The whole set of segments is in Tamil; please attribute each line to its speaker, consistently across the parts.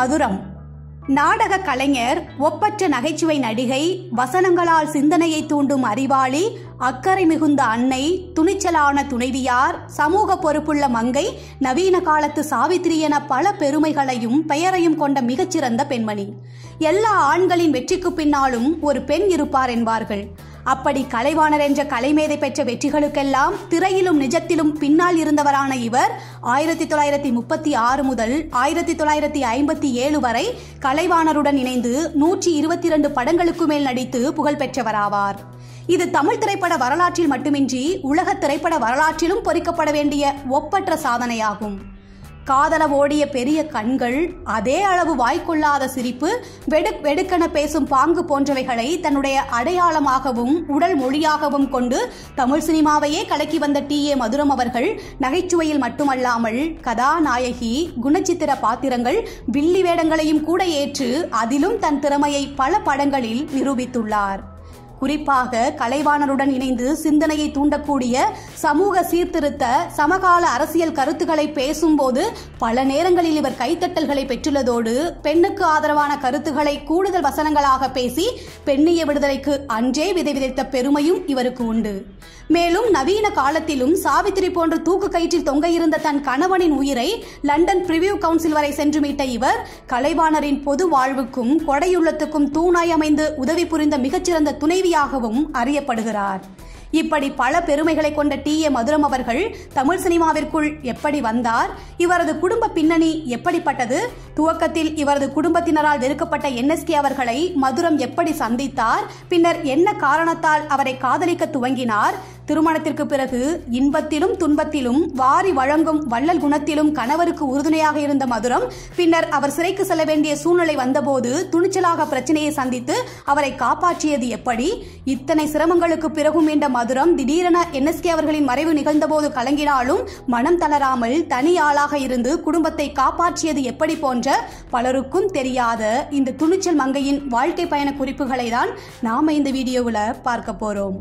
Speaker 1: மதுரம் நாடக கலைஞர் ஒப்பற்ற நகைச்சுவை நடிகை வசனங்களால் சிந்தனையை தூண்டும் அறிவாளி அக்கறை மிகுந்த அன்னை துணிச்சலான துணைவியார் சமூக பொறுப்புள்ள மங்கை நவீன காலத்து சாவித்திரி என பல பெருமைகளையும் பெயரையும் கொண்ட மிகச்சிறந்த பெண்மணி எல்லா ஆண்களின் வெற்றிக்கு பின்னாலும் ஒரு பெண் இருப்பார் என்பார்கள் அப்படி கலைவாணர் என்ற கலைமேதை பெற்ற வெற்றிகளுக்கெல்லாம் திரையிலும் நிஜத்திலும் பின்னால் இருந்தவரான இவர் ஆயிரத்தி தொள்ளாயிரத்தி முப்பத்தி ஆறு முதல் ஆயிரத்தி தொள்ளாயிரத்தி ஐம்பத்தி ஏழு வரை கலைவாணருடன் இணைந்து நூற்றி இருபத்தி இரண்டு படங்களுக்கு மேல் நடித்து புகழ் பெற்றவராவார் இது தமிழ் திரைப்பட வரலாற்றில் மட்டுமின்றி உலக திரைப்பட வரலாற்றிலும் பொறிக்கப்பட வேண்டிய ஒப்பற்ற சாதனையாகும் காதல ஓடிய பெரிய கண்கள் அதே அளவு வாய்க்கொள்ளாத சிரிப்பு வெடுக் வெடுக்கென பேசும் பாங்கு போன்றவைகளை தன்னுடைய அடையாளமாகவும் உடல் மொழியாகவும் கொண்டு தமிழ் சினிமாவையே கலக்கி வந்த டி ஏ மதுரம் அவர்கள் நகைச்சுவையில் மட்டுமல்லாமல் கதாநாயகி குணச்சித்திர பாத்திரங்கள் வில்லி வேடங்களையும் கூட ஏற்று அதிலும் தன் திறமையை பல படங்களில் நிரூபித்துள்ளார் குறிப்பாக கலைவாணருடன் இணைந்து சிந்தனையை தூண்டக்கூடிய சமூக சீர்திருத்த சமகால அரசியல் கருத்துக்களை பேசும்போது பல நேரங்களில் இவர் கைத்தட்டல்களை பெற்றுள்ளதோடு பெண்ணுக்கு ஆதரவான கருத்துக்களை கூடுதல் வசனங்களாக பேசி பெண்ணிய விடுதலைக்கு அன்றே விதை விதைத்த பெருமையும் இவருக்கு உண்டு மேலும் நவீன காலத்திலும் சாவித்திரி போன்ற தூக்கு கயிற்றில் தொங்க இருந்த தன் கணவனின் உயிரை லண்டன் பிரிவியூ கவுன்சில் வரை சென்று மீட்ட இவர் கலைவாணரின் பொது வாழ்வுக்கும் கொடையுள்ளத்துக்கும் தூணாய் அமைந்து உதவி புரிந்த மிகச்சிறந்த துணைவியாகவும் அறியப்படுகிறார் இப்படி பல பெருமைகளை கொண்ட டி ஏ மதுரம் அவர்கள் தமிழ் சினிமாவிற்குள் எப்படி வந்தார் இவரது குடும்ப பின்னணி எப்படிப்பட்டது துவக்கத்தில் இவரது குடும்பத்தினரால் வெறுக்கப்பட்ட என்எஸ்கே அவர்களை மதுரம் எப்படி சந்தித்தார் பின்னர் என்ன காரணத்தால் அவரை காதலிக்க துவங்கினார் திருமணத்திற்கு பிறகு இன்பத்திலும் துன்பத்திலும் வாரி வழங்கும் வள்ளல் குணத்திலும் கணவருக்கு உறுதுணையாக இருந்த மதுரம் பின்னர் அவர் சிறைக்கு செல்ல வேண்டிய சூழ்நிலை வந்தபோது துணிச்சலாக பிரச்சனையை சந்தித்து அவரை காப்பாற்றியது எப்படி இத்தனை சிரமங்களுக்கு பிறகும் மீண்ட மதுரம் திடீரென என்எஸ்கே அவர்களின் மறைவு நிகழ்ந்தபோது கலங்கினாலும் மனம் தளராமல் தனி ஆளாக இருந்து குடும்பத்தை காப்பாற்றியது எப்படி போன்ற பலருக்கும் தெரியாத இந்த துணிச்சல் மங்கையின் வாழ்க்கை பயண குறிப்புகளை தான் நாம இந்த வீடியோவில் பார்க்க போறோம்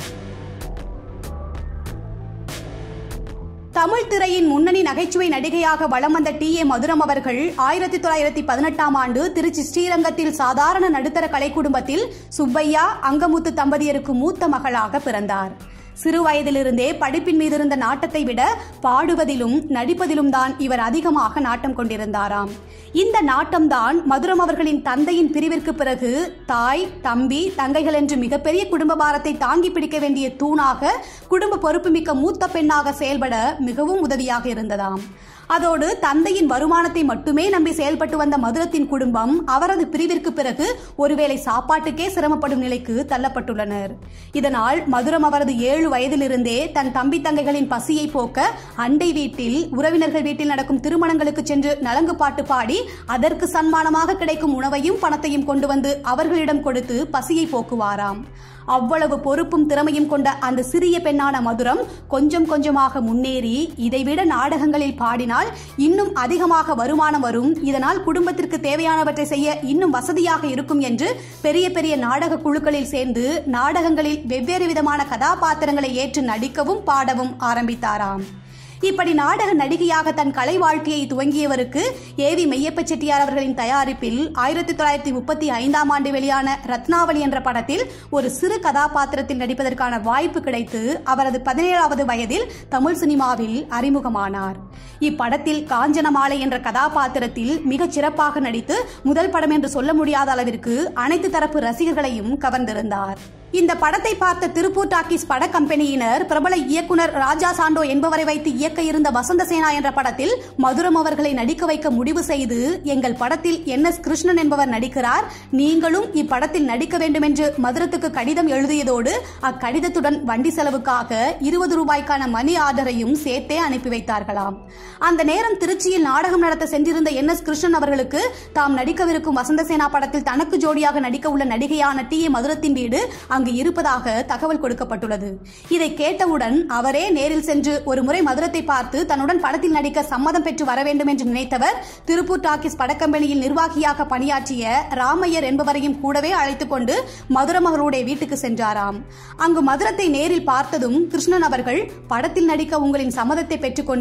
Speaker 1: தமிழ் திரையின் முன்னணி நகைச்சுவை நடிகையாக வலம் வந்த டி ஏ மதுரம் அவர்கள் ஆயிரத்தி தொள்ளாயிரத்தி பதினெட்டாம் ஆண்டு திருச்சி ஸ்ரீரங்கத்தில் சாதாரண நடுத்தர கலை குடும்பத்தில் சுப்பையா அங்கமுத்து தம்பதியருக்கு மூத்த மகளாக பிறந்தார் சிறு வயதிலிருந்தே படிப்பின் மீது இருந்த நாட்டத்தை விட பாடுவதிலும் நடிப்பதிலும் தான் இவர் அதிகமாக நாட்டம் கொண்டிருந்தாராம் இந்த நாட்டம்தான் மதுரம் அவர்களின் தந்தையின் பிரிவிற்கு பிறகு தாய் தம்பி தங்கைகள் என்று மிகப்பெரிய குடும்ப பாரத்தை தாங்கி பிடிக்க வேண்டிய தூணாக குடும்ப பொறுப்புமிக்க மூத்த பெண்ணாக செயல்பட மிகவும் உதவியாக இருந்ததாம் அதோடு தந்தையின் வருமானத்தை மட்டுமே நம்பி செயல்பட்டு வந்த மதுரத்தின் குடும்பம் அவரது பிரிவிற்கு பிறகு ஒருவேளை சாப்பாட்டுக்கே சிரமப்படும் நிலைக்கு தள்ளப்பட்டுள்ளனர் இதனால் மதுரம் அவரது ஏழு வயதிலிருந்தே தன் தம்பி தங்கைகளின் பசியை போக்க அண்டை வீட்டில் உறவினர்கள் வீட்டில் நடக்கும் திருமணங்களுக்கு சென்று நலங்கு பாட்டு பாடி அதற்கு சன்மானமாக கிடைக்கும் உணவையும் பணத்தையும் கொண்டு வந்து அவர்களிடம் கொடுத்து பசியை போக்குவாராம் அவ்வளவு பொறுப்பும் திறமையும் கொண்ட அந்த சிறிய பெண்ணான மதுரம் கொஞ்சம் கொஞ்சமாக முன்னேறி இதைவிட நாடகங்களில் பாடினால் இன்னும் அதிகமாக வருமானம் வரும் இதனால் குடும்பத்திற்கு தேவையானவற்றை செய்ய இன்னும் வசதியாக இருக்கும் என்று பெரிய பெரிய நாடக குழுக்களில் சேர்ந்து நாடகங்களில் வெவ்வேறு விதமான கதாபாத்திரங்களை ஏற்று நடிக்கவும் பாடவும் ஆரம்பித்தாராம் இப்படி நாடக நடிகையாக தன் கலை வாழ்க்கையை துவங்கியவருக்கு ஏவி மெய்யப்ப செட்டியார் அவர்களின் தயாரிப்பில் ஆயிரத்தி தொள்ளாயிரத்தி முப்பத்தி ஐந்தாம் ஆண்டு வெளியான ரத்னாவளி என்ற படத்தில் ஒரு சிறு கதாபாத்திரத்தில் நடிப்பதற்கான வாய்ப்பு கிடைத்து அவரது பதினேழாவது வயதில் தமிழ் சினிமாவில் அறிமுகமானார் இப்படத்தில் காஞ்சனமாலை என்ற கதாபாத்திரத்தில் மிகச் சிறப்பாக நடித்து முதல் படம் என்று சொல்ல முடியாத அளவிற்கு அனைத்து தரப்பு ரசிகர்களையும் கவர்ந்திருந்தார் இந்த படத்தை பார்த்த திருப்பூர் டாக்கீஸ் பட கம்பெனியினர் பிரபல இயக்குனர் ராஜா சாண்டோ என்பவரை வைத்து இயக்க இருந்த வசந்த சேனா என்ற படத்தில் மதுரம் அவர்களை நடிக்க வைக்க முடிவு செய்து எங்கள் படத்தில் என் எஸ் கிருஷ்ணன் என்பவர் நடிக்கிறார் நீங்களும் இப்படத்தில் நடிக்க வேண்டும் என்று மதுரத்துக்கு கடிதம் எழுதியதோடு அக்கடிதத்துடன் வண்டி செலவுக்காக இருபது ரூபாய்க்கான மணி ஆர்டரையும் சேர்த்தே அனுப்பி வைத்தார்களாம் அந்த நேரம் திருச்சியில் நாடகம் நடத்த சென்றிருந்த என் எஸ் கிருஷ்ணன் அவர்களுக்கு தாம் நடிக்கவிருக்கும் வசந்த சேனா படத்தில் தனக்கு ஜோடியாக நடிக்க உள்ள நடிகையான டி ஏ மதுரத்தின் வீடு அங்கு இருப்பதாக தகவல் கொடுக்கப்பட்டுள்ளது இதை கேட்டவுடன் அவரே நேரில் சென்று ஒரு முறை மதுரத்தை பார்த்து தன்னுடன் படத்தில் நடிக்க சம்மதம் பெற்று வர வேண்டும் என்று நினைத்தவர் திருப்பூர் டாக்கீஸ் படக்கம்பெனியில் நிர்வாகியாக பணியாற்றிய ராமையர் என்பவரையும் கூடவே அழைத்துக் கொண்டு மதுரம் அவருடைய வீட்டுக்கு சென்றாராம் அங்கு மதுரத்தை நேரில் பார்த்ததும் கிருஷ்ணன் அவர்கள் படத்தில் நடிக்க உங்களின் சம்மதத்தை பெற்றுக்கொண்டு பட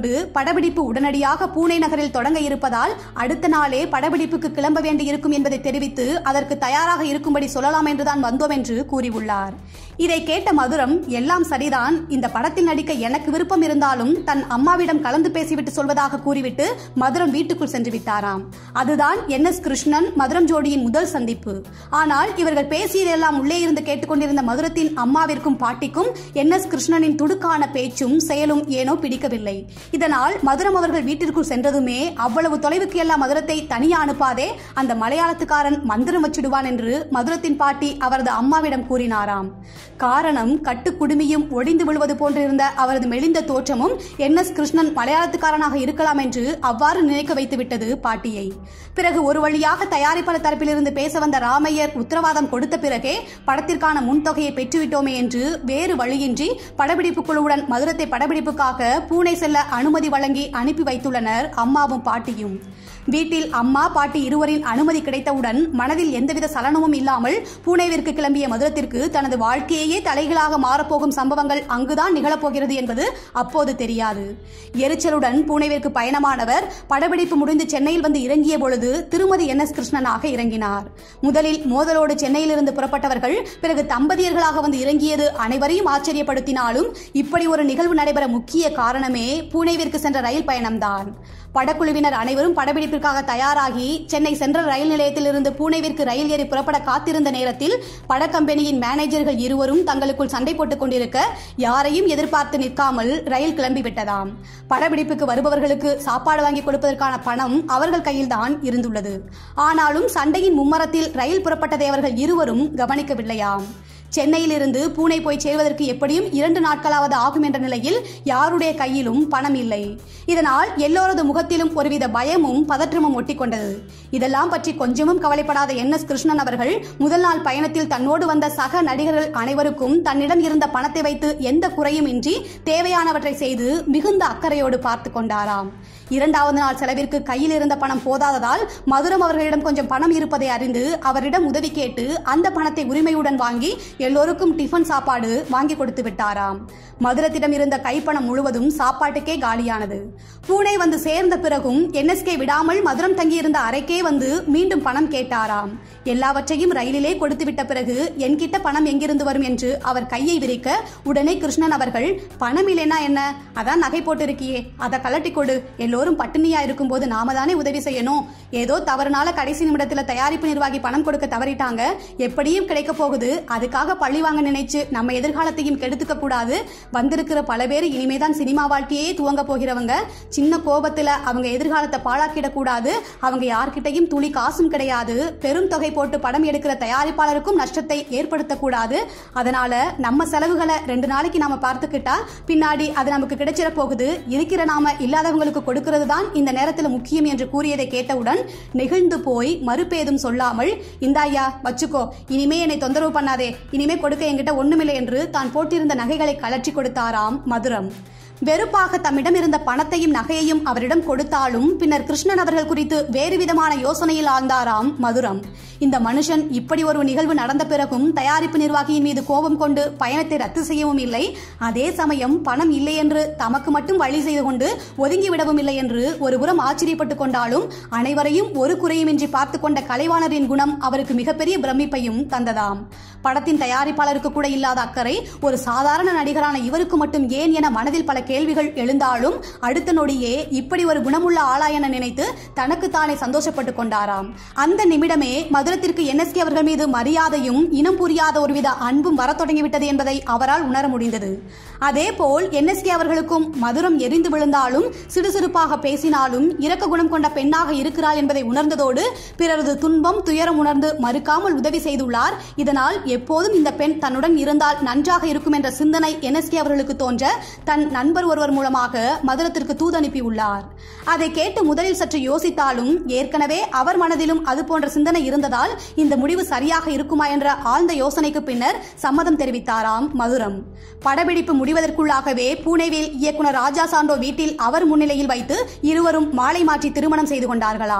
Speaker 1: படப்பிடிப்பு உடனடியாக பூனே நகரில் தொடங்க இருப்பதால் அடுத்த நாளே படப்பிடிப்புக்கு கிளம்ப வேண்டியிருக்கும் என்பதை தெரிவித்து அதற்கு தயாராக இருக்கும்படி சொல்லலாம் என்றுதான் வந்தோம் என்று கூறியுள்ளார் இதை கேட்ட மதுரம் எல்லாம் சரிதான் இந்த படத்தில் நடிக்க எனக்கு விருப்பம் இருந்தாலும் தன் அம்மாவிடம் கலந்து பேசிவிட்டு சொல்வதாக கூறிவிட்டு மதுரம் வீட்டுக்குள் சென்று விட்டாராம் அதுதான் என் எஸ் கிருஷ்ணன் மதுரம் ஜோடியின் முதல் சந்திப்பு ஆனால் இவர்கள் பேசியதெல்லாம் உள்ளே இருந்து கேட்டுக்கொண்டிருந்த மதுரத்தின் அம்மாவிற்கும் பாட்டிக்கும் என் எஸ் கிருஷ்ணனின் துடுக்கான பேச்சும் செயலும் ஏனோ பிடிக்கவில்லை இதனால் மதுரம் அவர்கள் வீட்டிற்குள் சென்றதுமே அவ்வளவு தொலைவுக்கு எல்லாம் மதுரத்தை தனியா அனுப்பாதே அந்த மலையாளத்துக்காரன் மந்திரம் வச்சிடுவான் என்று மதுரத்தின் பாட்டி அவரது அம்மாவிடம் கூறினாராம் காரணம் கட்டுக்குடுமியும் ஒடிந்து விழுவது போன்றிருந்த அவரது மெலிந்த தோற்றமும் என் எஸ் கிருஷ்ணன் மலையாளத்துக்காரனாக இருக்கலாம் என்று அவ்வாறு நினைக்க வைத்துவிட்டது பாட்டியை பிறகு ஒரு வழியாக தயாரிப்பாளர் தரப்பிலிருந்து பேச வந்த ராமையர் உத்தரவாதம் கொடுத்த பிறகே படத்திற்கான முன்தொகையை பெற்றுவிட்டோமே என்று வேறு வழியின்றி படப்பிடிப்பு குழுவுடன் மதுரத்தை படப்பிடிப்புக்காக பூனே செல்ல அனுமதி வழங்கி அனுப்பி வைத்துள்ளனர் அம்மாவும் பாட்டியும் வீட்டில் அம்மா பாட்டி இருவரின் அனுமதி கிடைத்தவுடன் மனதில் எந்தவித சலனமும் இல்லாமல் பூனேவிற்கு கிளம்பிய மதுரத்திற்கு தனது வாழ்க்கையே தலைகளாக மாறப்போகும் சம்பவங்கள் அங்குதான் நிகழப்போகிறது என்பது அப்போது தெரியாது எரிச்சலுடன் பூனேவிற்கு பயணமானவர் படப்பிடிப்பு முடிந்து சென்னையில் வந்து இறங்கிய பொழுது திருமதி என் எஸ் கிருஷ்ணனாக இறங்கினார் முதலில் மோதலோடு சென்னையிலிருந்து புறப்பட்டவர்கள் பிறகு தம்பதியர்களாக வந்து இறங்கியது அனைவரையும் ஆச்சரியப்படுத்தினாலும் இப்படி ஒரு நிகழ்வு நடைபெற முக்கிய காரணமே பூனேவிற்கு சென்ற ரயில் பயணம்தான் படக்குழுவினர் அனைவரும் படப்பிடிப்பிற்காக தயாராகி சென்னை சென்ட்ரல் ரயில் நிலையத்திலிருந்து பூனேவிற்கு ரயில் ஏறி புறப்பட காத்திருந்த நேரத்தில் படக்கம்பெனியின் மேனேஜர்கள் இருவரும் தங்களுக்குள் சண்டை போட்டுக் கொண்டிருக்க யாரையும் எதிர்பார்த்து நிற்காமல் ரயில் கிளம்பிவிட்டதாம் படப்பிடிப்புக்கு வருபவர்களுக்கு சாப்பாடு வாங்கி கொடுப்பதற்கான பணம் அவர்கள் கையில்தான் இருந்துள்ளது ஆனாலும் சண்டையின் மும்மரத்தில் ரயில் புறப்பட்டதை அவர்கள் இருவரும் கவனிக்கவில்லையாம் சென்னையிலிருந்து பூனே போய் சேர்வதற்கு எப்படியும் இரண்டு நாட்களாவது ஆகும் என்ற நிலையில் யாருடைய கையிலும் பணம் இல்லை இதனால் எல்லோரது முகத்திலும் ஒருவித பயமும் பதற்றமும் ஒட்டிக்கொண்டது இதெல்லாம் பற்றி கொஞ்சமும் கவலைப்படாத என் எஸ் கிருஷ்ணன் அவர்கள் முதல் நாள் பயணத்தில் தன்னோடு வந்த சக நடிகர்கள் அனைவருக்கும் தன்னிடம் இருந்த பணத்தை வைத்து எந்த குறையும் இன்றி தேவையானவற்றை செய்து மிகுந்த அக்கறையோடு பார்த்து கொண்டாராம் இரண்டாவது நாள் செலவிற்கு கையில் இருந்த பணம் போதாததால் மதுரம் அவர்களிடம் கொஞ்சம் பணம் இருப்பதை அறிந்து அவரிடம் உதவி கேட்டு அந்த பணத்தை உரிமையுடன் வாங்கி எல்லோருக்கும் டிஃபன் சாப்பாடு வாங்கி கொடுத்து விட்டாராம் மதுரத்திடம் இருந்த கைப்பணம் முழுவதும் சாப்பாட்டுக்கே காலியானது பூனே வந்து சேர்ந்த பிறகும் என்எஸ்கே விடாமல் மதுரம் தங்கியிருந்த அறைக்கே வந்து மீண்டும் பணம் கேட்டாராம் எல்லாவற்றையும் ரயிலிலே கொடுத்து விட்ட பிறகு என்கிட்ட பணம் எங்கிருந்து வரும் என்று அவர் கையை விரிக்க உடனே கிருஷ்ணன் அவர்கள் பணம் இல்லைன்னா என்ன அதான் நகை போட்டு இருக்கியே அதை கலட்டி கொடு எல்லோரும் பட்டினியா இருக்கும்போது நாம தானே உதவி செய்யணும் ஏதோ தவறுனால கடைசி நிமிடத்துல தயாரிப்பு நிர்வாகி பணம் கொடுக்க தவறிட்டாங்க எப்படியும் கிடைக்க போகுது அதுக்காக பழி வாங்க நினைச்சு நம்ம எதிர்காலத்தையும் கெடுத்துக்க கூடாது வந்திருக்கிற பல பேர் இனிமேதான் சினிமா வாழ்க்கையே துவங்க போகிறவங்க சின்ன கோபத்துல அவங்க எதிர்காலத்தை பாழாக்கிடக் கூடாது அவங்க யார்கிட்டயும் துளி காசும் கிடையாது பெரும் தொகை போட்டு படம் எடுக்கிற தயாரிப்பாளருக்கும் நஷ்டத்தை ஏற்படுத்தக்கூடாது அதனால நம்ம செலவுகளை ரெண்டு நாளைக்கு நாம பார்த்துக்கிட்டா பின்னாடி அது நமக்கு கிடைச்சிட போகுது இருக்கிற நாம இல்லாதவங்களுக்கு கொடுக்கிறது தான் இந்த நேரத்தில் முக்கியம் என்று கூறியதை கேட்டவுடன் நெகிழ்ந்து போய் மறுபேதும் சொல்லாமல் இந்தாயா வச்சுக்கோ இனிமே என்னை தொந்தரவு பண்ணாதே இனிமே கொடுக்க என்கிட்ட ஒண்ணுமில்லை என்று தான் போட்டிருந்த நகைகளை கலற்றி கொடுத்தாராம் மதுரம் வெறுப்பாக தம்மிடம் இருந்த பணத்தையும் நகையையும் அவரிடம் கொடுத்தாலும் பின்னர் கிருஷ்ணன் அவர்கள் குறித்து வேறு விதமான யோசனையில் ஆழ்ந்தாராம் மதுரம் இந்த மனுஷன் இப்படி ஒரு நிகழ்வு நடந்த பிறகும் தயாரிப்பு நிர்வாகியின் மீது கோபம் கொண்டு பயணத்தை ரத்து செய்யவும் இல்லை அதே சமயம் பணம் இல்லை என்று தமக்கு மட்டும் வழி செய்து கொண்டு ஒதுங்கிவிடவும் இல்லை என்று ஒருபுறம் ஆச்சரியப்பட்டுக் கொண்டாலும் அனைவரையும் ஒரு குறையுமின்றி பார்த்து கொண்ட கலைவாணரின் குணம் அவருக்கு மிகப்பெரிய பிரமிப்பையும் தந்ததாம் படத்தின் தயாரிப்பாளருக்கு கூட இல்லாத அக்கறை ஒரு சாதாரண நடிகரான இவருக்கு மட்டும் ஏன் என மனதில் பல கேள்விகள் எழுந்தாலும் அடுத்த நொடியே இப்படி ஒரு குணமுள்ள ஆளா என நினைத்து தனக்கு தானே சந்தோஷப்பட்டு கொண்டாராம் அந்த நிமிடமே மதுரத்திற்கு என்எஸ்கே அவர்கள் மீது மரியாதையும் இனம் புரியாத ஒருவித அன்பும் வரத் தொடங்கிவிட்டது என்பதை அவரால் உணர முடிந்தது அதேபோல் என்எஸ்கே அவர்களுக்கும் மதுரம் எரிந்து விழுந்தாலும் சிடுசிடுப்பாக பேசினாலும் இரக்க குணம் கொண்ட பெண்ணாக இருக்கிறாள் என்பதை உணர்ந்ததோடு பிறரது துன்பம் துயரம் உணர்ந்து மறுக்காமல் உதவி செய்துள்ளார் இதனால் எப்போதும் இந்த பெண் தன்னுடன் இருந்தால் நன்றாக இருக்கும் என்ற சிந்தனை என்எஸ்கே அவர்களுக்கு தோன்ற தன் நண்பர் ஒருவர் மூலமாக மதுரத்திற்கு தூது அனுப்பியுள்ளார் அதை கேட்டு முதலில் சற்று யோசித்தாலும் ஏற்கனவே அவர் மனதிலும் அது போன்ற சிந்தனை இருந்ததால் இந்த முடிவு சரியாக இருக்குமா என்ற ஆழ்ந்த யோசனைக்கு பின்னர் சம்மதம் தெரிவித்தாராம் மதுரம் படப்பிடிப்பு முடிவதற்குள்ளாகவே பூனேவில் இயக்குனர் ராஜா சாண்டோ வீட்டில் அவர் முன்னிலையில் வைத்து இருவரும் மாலை மாற்றி திருமணம் செய்து கொண்டார்களாம்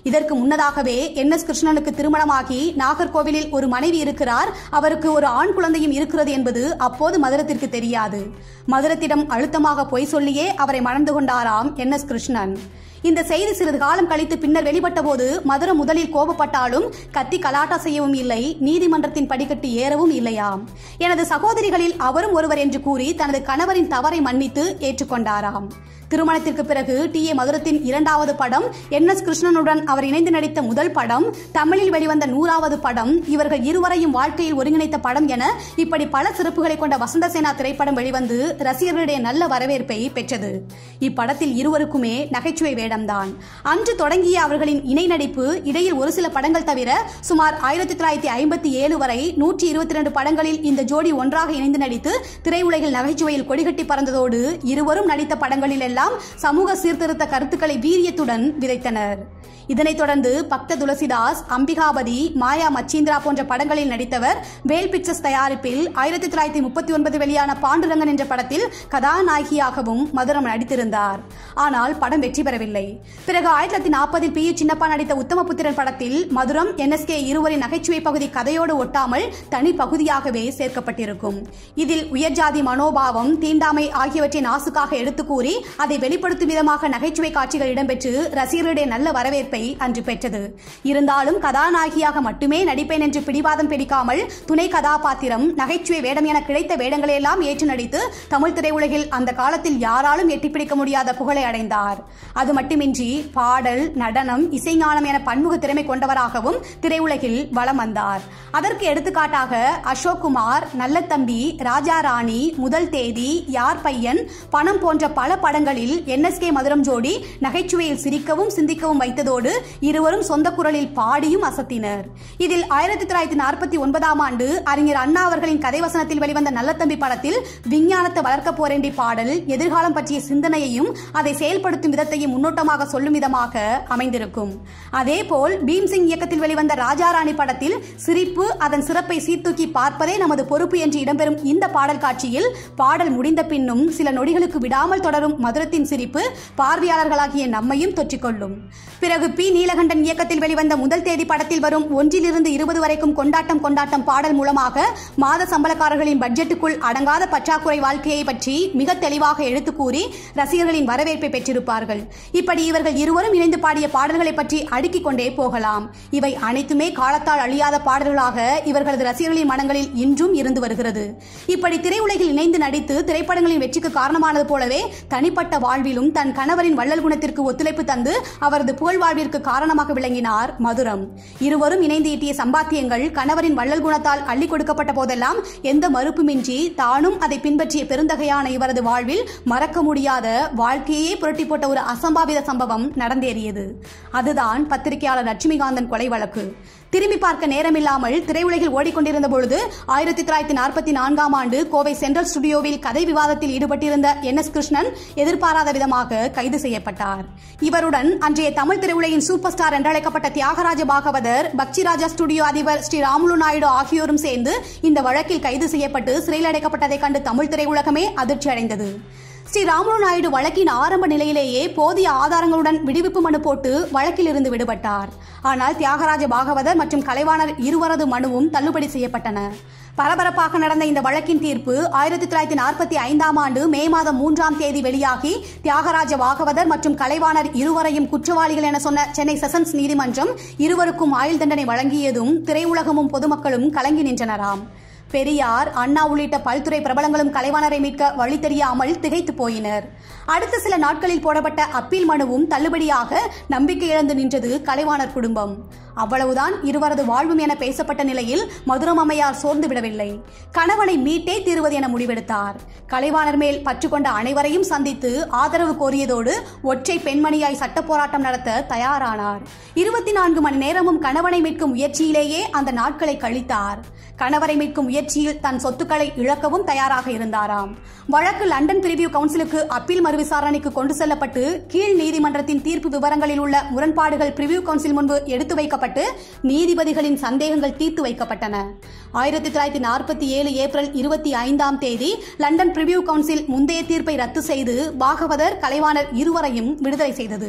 Speaker 1: இதற்கு முன்னதாகவே என் எஸ் கிருஷ்ணனுக்கு திருமணமாகி நாகர்கோவிலில் ஒரு மனைவி இருக்கிறார் அவருக்கு ஒரு ஆண் குழந்தையும் இருக்கிறது என்பது அப்போது மதுரத்திற்கு தெரியாது மதுரத்திடம் அழுத்தமாக பொய் சொல்லியே அவரை மணந்து கொண்டாராம் என் எஸ் கிருஷ்ணன் இந்த செய்தி சிறிது காலம் கழித்து பின்னர் வெளிப்பட்ட போது மதுரை முதலில் கோபப்பட்டாலும் கத்தி கலாட்டா செய்யவும் இல்லை நீதிமன்றத்தின் படிக்கட்டு ஏறவும் இல்லையாம் எனது சகோதரிகளில் அவரும் ஒருவர் என்று கூறி தனது கணவரின் தவறை மன்னித்து ஏற்றுக்கொண்டாராம் திருமணத்திற்கு பிறகு டி ஏ மதுரத்தின் இரண்டாவது படம் என் எஸ் கிருஷ்ணனுடன் அவர் இணைந்து நடித்த முதல் படம் தமிழில் வெளிவந்த நூறாவது படம் இவர்கள் இருவரையும் வாழ்க்கையில் ஒருங்கிணைத்த படம் என இப்படி பல சிறப்புகளை கொண்ட வசந்தசேனா திரைப்படம் வெளிவந்து ரசிகர்களுடைய நல்ல வரவேற்பை பெற்றது இப்படத்தில் இருவருக்குமே நகைச்சுவை வேடம்தான் அன்று தொடங்கிய அவர்களின் இணை நடிப்பு இடையில் ஒரு சில படங்கள் தவிர சுமார் ஆயிரத்தி தொள்ளாயிரத்தி ஐம்பத்தி ஏழு வரை நூற்றி இருபத்தி ரெண்டு படங்களில் இந்த ஜோடி ஒன்றாக இணைந்து நடித்து திரையுலகில் நகைச்சுவையில் கொடிகட்டி பறந்ததோடு இருவரும் நடித்த படங்களில் எல்லாம் சமூக சீர்திருத்த கருத்துக்களை வீரியத்துடன் விதைத்தனர் இதனைத் தொடர்ந்து பக்த துளசிதாஸ் அம்பிகாபதி மாயா மச்சீந்திரா போன்ற படங்களில் நடித்தவர் வேல் பிக்சர்ஸ் தயாரிப்பில் ஆயிரத்தி தொள்ளாயிரத்தி முப்பத்தி ஒன்பது வெளியான பாண்டுரங்கன் என்ற படத்தில் கதாநாயகியாகவும் மதுரம் நடித்திருந்தார் ஆனால் படம் வெற்றி பெறவில்லை பிறகு ஆயிரத்தி தொள்ளாயிரத்தி நாற்பதில் பி யு சின்னப்பா நடித்த உத்தமபுத்திரன் படத்தில் மதுரம் என்எஸ்கே இருவரின் நகைச்சுவை பகுதி கதையோடு ஒட்டாமல் தனி பகுதியாகவே சேர்க்கப்பட்டிருக்கும் இதில் உயர்ஜாதி மனோபாவம் தீண்டாமை ஆகியவற்றை நாசுக்காக எடுத்து கூறி அதை வெளிப்படுத்தும் விதமாக நகைச்சுவை காட்சிகள் இடம்பெற்று ரசிகர்களுடைய நல்ல வரவேற்பை அன்று பெற்றது இருந்தாலும் கதாநாயகியாக மட்டுமே நடிப்பேன் என்று பிடிவாதம் பிடிக்காமல் துணை கதாபாத்திரம் நகைச்சுவை வேடம் என கிடைத்த வேடங்களையெல்லாம் ஏற்று நடித்து தமிழ் திரையுலகில் அந்த காலத்தில் யாராலும் எட்டிப்பிடிக்க முடியாத புகழை அடைந்தார் அது மட்டுமின்றி பாடல் நடனம் இசைஞானம் என பன்முக திறமை கொண்டவராகவும் திரையுலகில் வலம் வந்தார் அதற்கு எடுத்துக்காட்டாக அசோக் குமார் நல்ல தம்பி ராஜா ராணி முதல் தேதி யார் பையன் பணம் போன்ற பல படங்களில் என்எஸ்கே மதுரம் ஜோடி நகைச்சுவையில் சிரிக்கவும் சிந்திக்கவும் வைத்ததோடு இருவரும் சொந்த குரலில் பாடியும் அசத்தினர் இதில் ஆயிரத்தி தொள்ளாயிரத்தி நாற்பத்தி ஒன்பதாம் ஆண்டு அறிஞர் அண்ணா அவர்களின் கதை வசனத்தில் வெளிவந்த நல்லத்தம்பி படத்தில் விஞ்ஞானத்தை வளர்க்க போரேண்டி பாடல் எதிர்காலம் பற்றிய சிந்தனையையும் அதை செயல்படுத்தும் விதத்தையும் முன்னோட்டமாக சொல்லும் விதமாக அமைந்திருக்கும் அதேபோல் பீம்சிங் இயக்கத்தில் வெளிவந்த ராஜாராணி படத்தில் சிரிப்பு அதன் சிறப்பை சீர்தூக்கி பார்ப்பதே நமது பொறுப்பு என்று இடம்பெறும் இந்த பாடல் காட்சியில் பாடல் முடிந்த பின்னும் சில நொடிகளுக்கு விடாமல் தொடரும் மதுரத்தின் சிரிப்பு பார்வையாளர்களாகிய நம்மையும் தொற்றிக்கொள்ளும் பிறகு பி நீலகண்டன் இயக்கத்தில் வெளிவந்த முதல் தேதி படத்தில் வரும் ஒன்றிலிருந்து இருபது வரைக்கும் கொண்டாட்டம் கொண்டாட்டம் பாடல் மூலமாக மாத சம்பளக்காரர்களின் பட்ஜெட்டுக்குள் அடங்காத பற்றாக்குறை வாழ்க்கையை பற்றி மிக தெளிவாக எடுத்து கூறி ரசிகர்களின் வரவேற்பை பெற்றிருப்பார்கள் இப்படி இவர்கள் இருவரும் இணைந்து பாடிய பாடல்களை பற்றி அடுக்கிக் கொண்டே போகலாம் இவை அனைத்துமே காலத்தால் அழியாத பாடல்களாக இவர்களது ரசிகர்களின் மனங்களில் இன்றும் இருந்து வருகிறது இப்படி திரையுலகில் இணைந்து நடித்து திரைப்படங்களின் வெற்றிக்கு காரணமானது போலவே தனிப்பட்ட வாழ்விலும் தன் கணவரின் வள்ளல் குணத்திற்கு ஒத்துழைப்பு தந்து அவரது புகழ் வாழ்விற்கு காரணமாக விளங்கினார் மதுரம் இருவரும் இணைந்து ஈட்டிய சம்பாத்தியங்கள் கணவரின் வள்ளல் குணத்தால் அள்ளி கொடுக்கப்பட்ட போதெல்லாம் எந்த மறுப்புமின்றி தானும் அதை பின்பற்றிய பெருந்தகையான இவரது வாழ்வில் மறக்க முடியாத வாழ்க்கையே புரட்டி போட்ட ஒரு அசம்பாவித சம்பவம் நடந்தேறியது அதுதான் பத்திரிகையாளர் லட்சுமிகாந்தன் கொலை வழக்கு திரும்பி பார்க்க நேரமில்லாமல் திரையுலகில் ஓடிக்கொண்டிருந்த பொழுது ஆயிரத்தி தொள்ளாயிரத்தி நாற்பத்தி நான்காம் ஆண்டு கோவை சென்ட்ரல் ஸ்டுடியோவில் கதை விவாதத்தில் ஈடுபட்டிருந்த என் எஸ் கிருஷ்ணன் எதிர்பாராத விதமாக கைது செய்யப்பட்டார் இவருடன் அன்றைய தமிழ் திரையுலகின் சூப்பர் ஸ்டார் என்றழைக்கப்பட்ட தியாகராஜ பாகவதர் பக்சிராஜா ஸ்டுடியோ அதிபர் ஸ்ரீ ராமுலு நாயுடு ஆகியோரும் சேர்ந்து இந்த வழக்கில் கைது செய்யப்பட்டு சிறையில் அடைக்கப்பட்டதை கண்டு தமிழ் திரையுலகமே அதிர்ச்சி அடைந்தது ஸ்ரீ ராமுலு நாயுடு வழக்கின் ஆரம்ப நிலையிலேயே போதிய ஆதாரங்களுடன் விடுவிப்பு மனு போட்டு வழக்கில் இருந்து விடுபட்டார் ஆனால் தியாகராஜ பாகவதர் மற்றும் கலைவாணர் இருவரது மனுவும் தள்ளுபடி செய்யப்பட்டன பரபரப்பாக நடந்த இந்த வழக்கின் தீர்ப்பு ஆயிரத்தி தொள்ளாயிரத்தி நாற்பத்தி ஐந்தாம் ஆண்டு மே மாதம் மூன்றாம் தேதி வெளியாகி தியாகராஜ பாகவதர் மற்றும் கலைவாணர் இருவரையும் குற்றவாளிகள் என சொன்ன சென்னை செஷன்ஸ் நீதிமன்றம் இருவருக்கும் ஆயுள் தண்டனை வழங்கியதும் திரையுலகமும் பொதுமக்களும் கலங்கி நின்றனராம் பெரியார் அண்ணா உள்ளிட்ட பல்துறை பிரபலங்களும் கலைவாணரை மீட்க வழி தெரியாமல் திகைத்து போயினர் அடுத்த சில நாட்களில் போடப்பட்ட அப்பீல் மனுவும் தள்ளுபடியாக நம்பிக்கை இழந்து நின்றது கலைவாணர் குடும்பம் அவ்வளவுதான் இருவரது வாழ்வும் என பேசப்பட்ட நிலையில் மதுரம் அம்மையார் சோர்ந்து விடவில்லை கணவனை மீட்டே தீருவது என முடிவெடுத்தார் கலைவாணர் மேல் பற்று கொண்ட அனைவரையும் சந்தித்து ஆதரவு கோரியதோடு ஒற்றை பெண்மணியாய் சட்ட போராட்டம் நடத்த தயாரானார் இருபத்தி நான்கு மணி நேரமும் கணவனை மீட்கும் முயற்சியிலேயே அந்த நாட்களை கழித்தார் கணவரை மீட்கும் முயற்சியில் தன் சொத்துக்களை இழக்கவும் தயாராக இருந்தாராம் வழக்கு லண்டன் பிரிவியூ கவுன்சிலுக்கு அப்பீல் மறு விசாரணைக்கு கொண்டு செல்லப்பட்டு கீழ் நீதிமன்றத்தின் தீர்ப்பு விவரங்களில் உள்ள முரண்பாடுகள் பிரிவியூ கவுன்சில் முன்பு எடுத்து வைக்கப்பட்டு நீதிபதிகளின் சந்தேகங்கள் தீர்த்து வைக்கப்பட்டன ஆயிரத்தி தொள்ளாயிரத்தி நாற்பத்தி ஏழு ஏப்ரல் இருபத்தி ஐந்தாம் தேதி லண்டன் பிரிவியூ கவுன்சில் முந்தைய தீர்ப்பை ரத்து செய்து பாகவதர் கலைவாணர் இருவரையும் விடுதலை செய்தது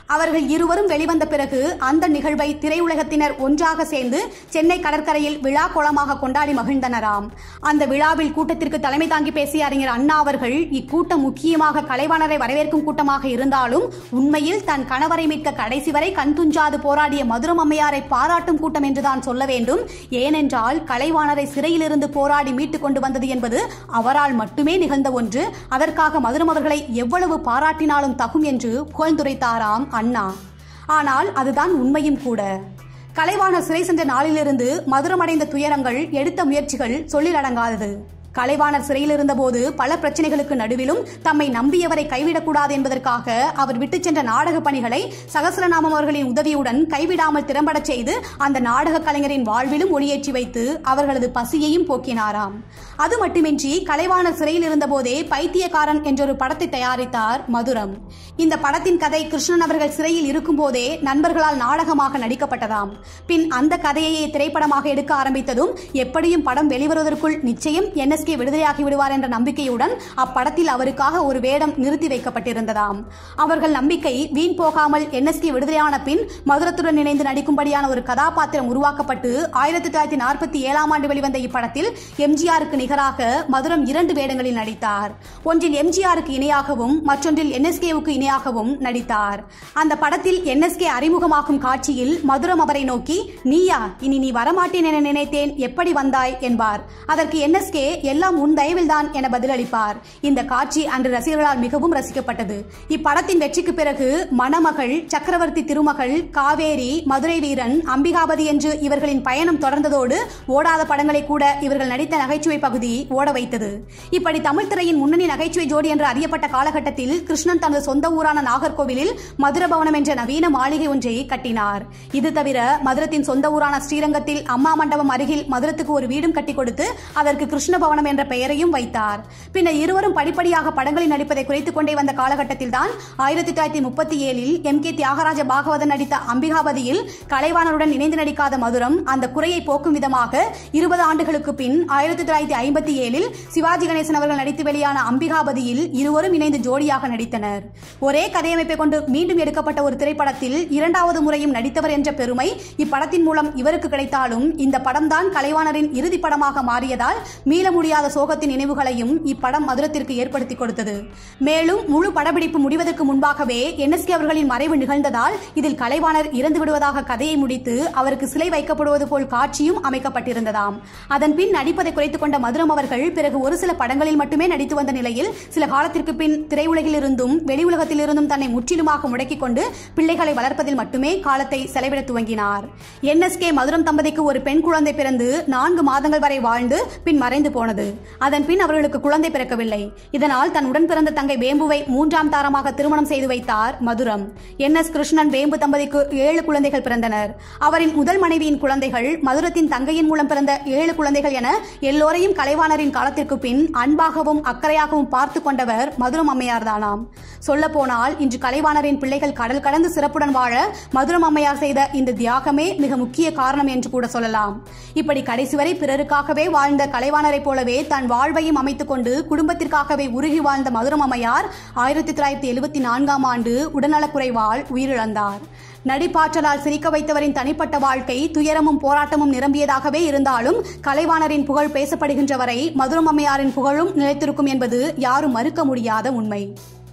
Speaker 1: அவர்கள் இருவரும் வெளிவந்த பிறகு அந்த நிகழ்வை திரையுலகத்தினர் ஒன்றாக சேர்ந்து சென்னை கடற்கரையில் விழா கோலமாக கொண்டாடி மகிழ்ந்தனராம் அந்த விழாவில் கூட்டத்திற்கு தலைமை தாங்கி பேசிய அறிஞர் அண்ணா அவர்கள் இக்கூட்டம் முக்கியமாக கலைவாணரை வரவேற்கும் கூட்டமாக இருந்தாலும் உண்மையில் தன் கணவரை மீட்க கடைசி வரை கண் துஞ்சாது போராடிய மதுரம் அம்மையாரை பாராட்டும் கூட்டம் என்றுதான் சொல்ல வேண்டும் ஏனென்றால் கலைவாணரை சிறையிலிருந்து போராடி மீட்டுக் கொண்டு வந்தது என்பது அவரால் மட்டுமே நிகழ்ந்த ஒன்று அதற்காக மதுரம் அவர்களை எவ்வளவு பாராட்டினாலும் தகும் என்று புகழ்ந்துரைத்தாராம் அண்ணா ஆனால் அதுதான் உண்மையும் கூட கலைவாணர் சிறை சென்ற நாளிலிருந்து மதுரமடைந்த துயரங்கள் எடுத்த முயற்சிகள் சொல்லிலடங்காதது கலைவாணர் சிறையில் இருந்தபோது பல பிரச்சனைகளுக்கு நடுவிலும் தம்மை நம்பியவரை கைவிடக்கூடாது என்பதற்காக அவர் விட்டுச் சென்ற நாடக பணிகளை சகசரநாமம் அவர்களின் உதவியுடன் கைவிடாமல் திறம்படச் செய்து அந்த நாடக கலைஞரின் வாழ்விலும் ஒளியேற்றி வைத்து அவர்களது பசியையும் போக்கினாராம் அது மட்டுமின்றி கலைவாணர் சிறையில் இருந்தபோதே பைத்தியக்காரன் என்றொரு படத்தை தயாரித்தார் மதுரம் இந்த படத்தின் கதை கிருஷ்ணன் அவர்கள் சிறையில் இருக்கும்போதே நண்பர்களால் நாடகமாக நடிக்கப்பட்டதாம் பின் அந்த கதையையே திரைப்படமாக எடுக்க ஆரம்பித்ததும் எப்படியும் படம் வெளிவருவதற்குள் நிச்சயம் என்எஸ்கே விடுதலையாகி விடுவார் என்ற நம்பிக்கையுடன் அப்படத்தில் அவருக்காக ஒரு வேடம் நிறுத்தி வைக்கப்பட்டிருந்ததாம் அவர்கள் நம்பிக்கை வீண் போகாமல் என்எஸ்கே விடுதலையான பின் மதுரத்துடன் இணைந்து நடிக்கும்படியான ஒரு கதாபாத்திரம் உருவாக்கப்பட்டு ஆயிரத்தி தொள்ளாயிரத்தி நாற்பத்தி ஏழாம் ஆண்டு வெளிவந்த இப்படத்தில் எம்ஜிஆருக்கு நிகராக மதுரம் இரண்டு வேடங்களில் நடித்தார் ஒன்றில் எம்ஜிஆருக்கு இணையாகவும் மற்றொன்றில் என்எஸ்கேவுக்கு இணையாகவும் நடித்தார் அந்த படத்தில் என்எஸ்கே அறிமுகமாகும் காட்சியில் மதுரம் அவரை நோக்கி நீயா இனி நீ வரமாட்டேன் என நினைத்தேன் எப்படி வந்தாய் என்பார் அதற்கு என்எஸ்கே எல்லாம் உன் தயவில்தான் என பதிலளிப்பார் இந்த காட்சி அன்று ரசிகர்களால் மிகவும் ரசிக்கப்பட்டது இப்படத்தின் வெற்றிக்கு பிறகு மணமகள் சக்கரவர்த்தி திருமகள் காவேரி மதுரை வீரன் அம்பிகாபதி என்று இவர்களின் பயணம் தொடர்ந்ததோடு ஓடாத படங்களை கூட இவர்கள் நடித்த நகைச்சுவை பகுதி ஓட வைத்தது இப்படி தமிழ் திரையின் முன்னணி நகைச்சுவை ஜோடி என்று அறியப்பட்ட காலகட்டத்தில் கிருஷ்ணன் தனது சொந்த ஊரான நாகர்கோவிலில் மதுர பவனம் என்ற நவீன மாளிகை ஒன்றை கட்டினார் இது தவிர மதுரத்தின் சொந்த ஊரான ஸ்ரீரங்கத்தில் அம்மா மண்டபம் அருகில் மதுரத்துக்கு ஒரு வீடும் கட்டி கொடுத்து அதற்கு கிருஷ்ண பவனம் என்ற பெயரையும் வைத்தார் பின்னர் இருவரும் படிப்படியாக படங்களில் நடிப்பதை குறைத்துக் கொண்டே வந்த காலகட்டத்தில் தான் ஆயிரத்தி தொள்ளாயிரத்தி முப்பத்தி ஏழில் எம் கே தியாகராஜ பாகவதன் நடித்த அம்பிகாபதியில் கலைவாணருடன் இணைந்து நடிக்காத மதுரம் அந்த குறையை போக்கும் விதமாக இருபது ஆண்டுகளுக்கு பின் ஆயிரத்தி தொள்ளாயிரத்தி ஐம்பத்தி ஏழில் சிவாஜி கணேசன் அவர்கள் நடித்து வெளியான அம்பிகாபதியில் இருவரும் இணைந்து ஜோடியாக நடித்தனர் ஒரே கதையமைப்பை கொண்டு மீண்டும் எடுக்கப்பட்ட ஒரு திரைப்படத்தில் இரண்டாவது முறையும் நடித்தவர் என்ற பெருமை இப்படத்தின் மூலம் இவருக்கு கிடைத்தாலும் இந்த படம்தான் கலைவாணரின் இறுதி படமாக மாறியதால் மீள முடியாத சோகத்தின் நினைவுகளையும் இப்படம் மதுரத்திற்கு ஏற்படுத்தி கொடுத்தது மேலும் முழு படப்பிடிப்பு முடிவதற்கு முன்பாகவே என்எஸ்கே அவர்களின் மறைவு நிகழ்ந்ததால் இதில் கலைவாணர் இறந்து விடுவதாக கதையை முடித்து அவருக்கு சிலை வைக்கப்படுவது போல் காட்சியும் அமைக்கப்பட்டிருந்ததாம் அதன் பின் நடிப்பதை குறைத்துக் கொண்ட மதுரம் அவர்கள் பிறகு ஒரு சில படங்களில் மட்டுமே நடித்து வந்த நிலையில் சில காலத்திற்கு பின் திரையுலகில் இருந்தும் வெளியுலகத்தில் இருந்தும் தன்னை முற்றிலுமாக முடக்கிக் கொண்டு பிள்ளைகளை வளர்ப்பதில் மட்டுமே காலத்தை செலவிட துவங்கினார் என்எஸ்கே மதுரம் தம்பதிக்கு ஒரு பெண் குழந்தை பிறந்து நான்கு மாதங்கள் வரை வாழ்ந்து பின் மறைந்து போனது அதன் பின் அவர்களுக்கு குழந்தை பிறக்கவில்லை இதனால் தன் உடன் பிறந்த தங்கை வேம்புவை மூன்றாம் தாரமாக திருமணம் செய்து வைத்தார் மதுரம் என் எஸ் கிருஷ்ணன் வேம்பு தம்பதிக்கு ஏழு குழந்தைகள் பிறந்தனர் அவரின் முதல் மனைவியின் குழந்தைகள் மதுரத்தின் தங்கையின் மூலம் பிறந்த ஏழு குழந்தைகள் என எல்லோரையும் கலைவாணரின் காலத்திற்கு பின் அன்பாகவும் அக்கறையாகவும் பார்த்து கொண்டவர் மதுரம் அம்மையார் தானாம் சொல்ல போனால் இன்று கலைவாணரின் பிள்ளைகள் கடல் கடந்து சிறப்புடன் வாழ மதுரம் அம்மையார் செய்த இந்த தியாகமே மிக முக்கிய காரணம் என்று கூட சொல்லலாம் இப்படி கடைசி வரை பிறருக்காகவே வாழ்ந்த கலைவாணரைப் போலவே தன் வாழ்வையும் அமைத்துக் கொண்டு குடும்பத்திற்காகவே உருகி வாழ்ந்த மதுரம் அம்மையார் ஆயிரத்தி தொள்ளாயிரத்தி எழுபத்தி நான்காம் ஆண்டு உடல்நலக்குறைவால் உயிரிழந்தார் நடிப்பாற்றலால் சிரிக்க வைத்தவரின் தனிப்பட்ட வாழ்க்கை துயரமும் போராட்டமும் நிரம்பியதாகவே இருந்தாலும் கலைவாணரின் புகழ் பேசப்படுகின்ற வரை மதுரம் அம்மையாரின் புகழும் நிலைத்திருக்கும் என்பது யாரும் மறுக்க முடியாத உண்மை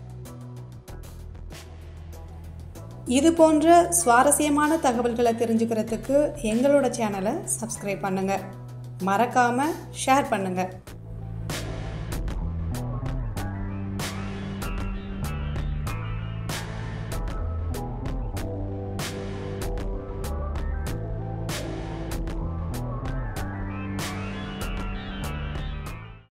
Speaker 2: இது போன்ற சுவாரஸ்யமான தகவல்களை தெரிஞ்சுக்கிறதுக்கு எங்களோட சேனலை சப்ஸ்கிரைப் பண்ணுங்கள் மறக்காமல் ஷேர் பண்ணுங்கள்